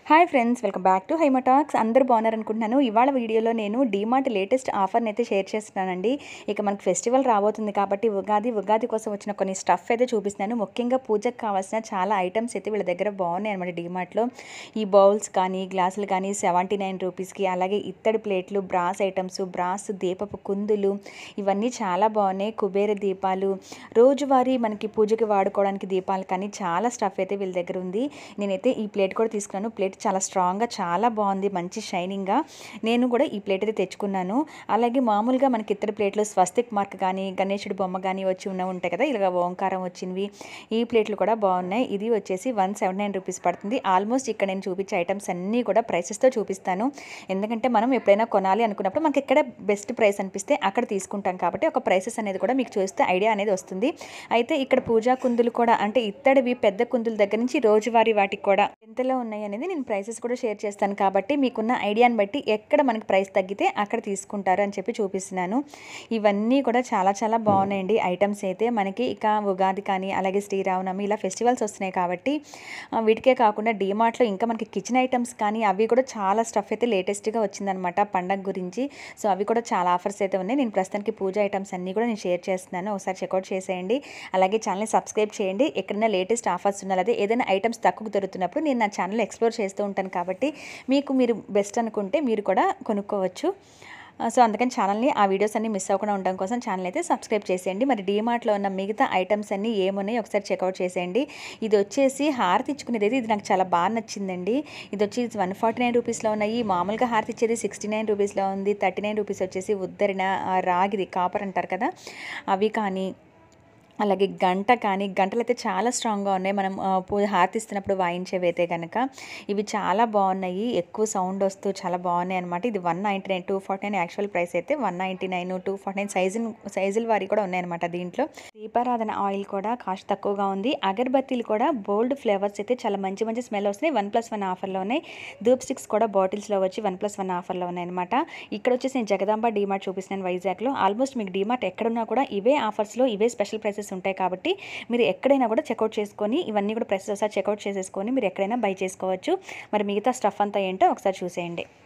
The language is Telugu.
hi friends welcome back to Haima talks అందరూ బాగున్నారు అనుకుంటున్నాను ఇవాళ వీడియోలో నేను డీమార్ట్ లేటెస్ట్ ఆఫర్ని అయితే షేర్ చేస్తున్నానండి ఇక మనకి ఫెస్టివల్ రాబోతుంది కాబట్టి ఉగాది ఉగాది కోసం వచ్చిన కొన్ని స్టఫ్ అయితే చూపిస్తున్నాను ముఖ్యంగా పూజకు కావాల్సిన చాలా ఐటమ్స్ అయితే వీళ్ళ దగ్గర బాగున్నాయి అనమాట డీమార్ట్లో ఈ బౌల్స్ కానీ గ్లాసులు కానీ సెవెంటీ నైన్ రూపీస్కి అలాగే ఇత్తడి ప్లేట్లు బ్రాస్ ఐటమ్స్ బ్రాస్ దీపపు కుందులు ఇవన్నీ చాలా బాగున్నాయి కుబేర దీపాలు రోజువారీ మనకి పూజకి వాడుకోవడానికి దీపాలు కానీ చాలా స్టఫ్ అయితే వీళ్ళ దగ్గర ఉంది నేనైతే ఈ ప్లేట్ కూడా తీసుకున్నాను ప్లేట్ చాలా స్ట్రాంగ్గా చాలా బాగుంది మంచి షైనింగ్గా నేను కూడా ఈ ప్లేట్ అయితే తెచ్చుకున్నాను అలాగే మామూలుగా మనకి ఇతర ప్లేట్లు స్వస్తిక్ మార్క్ కానీ గణేశుడి బొమ్మ కానీ వచ్చి ఉన్న ఉంటాయి కదా ఇలాగ ఓంకారం వచ్చినవి ఈ ప్లేట్లు కూడా బాగున్నాయి ఇది వచ్చేసి వన్ సెవెంటీ నైన్ రూపీస్ పడుతుంది ఆల్మోస్ట్ ఇక్కడ నేను చూపించే ఐటమ్స్ అన్నీ కూడా ప్రైసెస్తో చూపిస్తాను ఎందుకంటే మనం ఎప్పుడైనా కొనాలి అనుకున్నప్పుడు మనకి ఎక్కడ బెస్ట్ ప్రైస్ అనిపిస్తే అక్కడ తీసుకుంటాం కాబట్టి ఒక ప్రైసెస్ అనేది కూడా మీకు చూస్తే ఐడియా అనేది వస్తుంది అయితే ఇక్కడ పూజా కుందులు కూడా అంటే ఇత్తడివి పెద్ద కుందుల దగ్గర నుంచి రోజువారీ వాటికి కూడా ఎంతలో ఉన్నాయి అనేది నేను ప్రైసెస్ కూడా షేర్ చేస్తాను కాబట్టి మీకున్న ఐడియాని బట్టి ఎక్కడ మనకి ప్రైస్ తగ్గితే అక్కడ తీసుకుంటారు అని చెప్పి చూపిస్తున్నాను ఇవన్నీ కూడా చాలా చాలా బాగున్నాయండి ఐటమ్స్ అయితే మనకి ఇక ఉగాది కానీ అలాగే శ్రీరామనవమి ఇలా ఫెస్టివల్స్ వస్తున్నాయి కాబట్టి ఆ, వీటికే కాకుండా డీమార్ట్లో ఇంకా మనకి కిచెన్ ఐటమ్స్ కానీ అవి కూడా చాలా స్టఫ్ అయితే లేటెస్ట్గా వచ్చిందనమాట పండగ గురించి సో అవి కూడా చాలా ఆఫర్స్ అయితే ఉన్నాయి నేను ప్రస్తుతానికి పూజ ఐటమ్స్ అన్నీ కూడా నేను షేర్ చేస్తున్నాను ఒకసారి చెక్అవుట్ చేసేయండి అలాగే ఛానల్ని సబ్స్క్రైబ్ చేయండి ఎక్కడైనా లేటెస్ట్ ఆఫర్స్ ఉన్నా లేదా ఏదైనా ఐటమ్స్ తక్కువ దొరుకుతున్నప్పుడు నేను నా ఛానల్ ఎక్స్ప్లోర్ చేస్తూ ఉంటాను కాబట్టి మీకు మీరు బెస్ట్ అనుకుంటే మీరు కూడా కొనుక్కోవచ్చు ఆ, సో అందుకని ఛానల్ని ఆ వీడియోస్ అన్ని మిస్ అవ్వకుండా ఉండడం కోసం ఛానల్ అయితే సబ్స్క్రైబ్ చేసేయండి మరి డీమార్ట్లో ఉన్న మిగతా ఐటమ్స్ అన్ని ఏమున్నాయి ఒకసారి చెక్అవుట్ చేసేయండి ఇది వచ్చేసి హారతి ఇచ్చుకునేది అయితే ఇది నాకు చాలా బాగా నచ్చిందండి ఇది వచ్చి వన్ ఫార్టీ నైన్ రూపీస్లో ఉన్నాయి మామూలుగా హారతి ఇచ్చేది సిక్స్టీ నైన్ రూపీస్లో ఉంది థర్టీ నైన్ రూపీస్ వచ్చేసి ఉద్దరిన ఆ, రాగిది కాపర్ అంటారు కదా అవి కానీ అలాగే గంట కానీ గంటలు అయితే చాలా స్ట్రాంగ్గా ఉన్నాయి మనం ఆ, పూజ హారతిస్తున్నప్పుడు వాయించేవి అయితే కనుక ఇవి చాలా బాగున్నాయి ఎక్కువ సౌండ్ వస్తూ చాలా బాగున్నాయి అనమాట ఇది one ninety nine two forty nine actual price అయితే one ninety nine two forty nine size సైజుల వారి కూడా ఉన్నాయన్నమాట దీంట్లో దీపారాధన ఆయిల్ కూడా కాస్ట్ తక్కువగా ఉంది అగరబత్తీలు కూడా బోల్డ్ ఫ్లేవర్స్ అయితే చాలా మంచి మంచి స్మెల్ వస్తున్నాయి వన్ ప్లస్ వన్ ఆఫర్లో ఉన్నాయి ధూప్ స్టిక్స్ కూడా బాటిల్స్లో వచ్చి వన్ ప్లస్ వన్ ఆఫర్లో ఉన్నాయి అనమాట ఇక్కడ వచ్చేసి నేను జగదాంబ డీమార్ట్ చూపిస్తున్నాను వైజాగ్లో ఆల్మోస్ట్ మీకు డీమార్ట్ ఎక్కడున్నా కూడా ఇవే ఆఫర్స్లో ఇవే స్పెషల్ ప్రైసెస్ ఉంటాయి కాబట్టి మీరు ఎక్కడైనా కూడా చెక్అవుట్ చేసుకొని ఇవన్నీ కూడా ప్రైసెస్ ఒకసారి చెక్అవుట్ చేసేసుకొని మీరు ఎక్కడైనా బై చేసుకోవచ్చు మరి మిగతా స్టఫ్ అంతా ఏంటో ఒకసారి చూసేయండి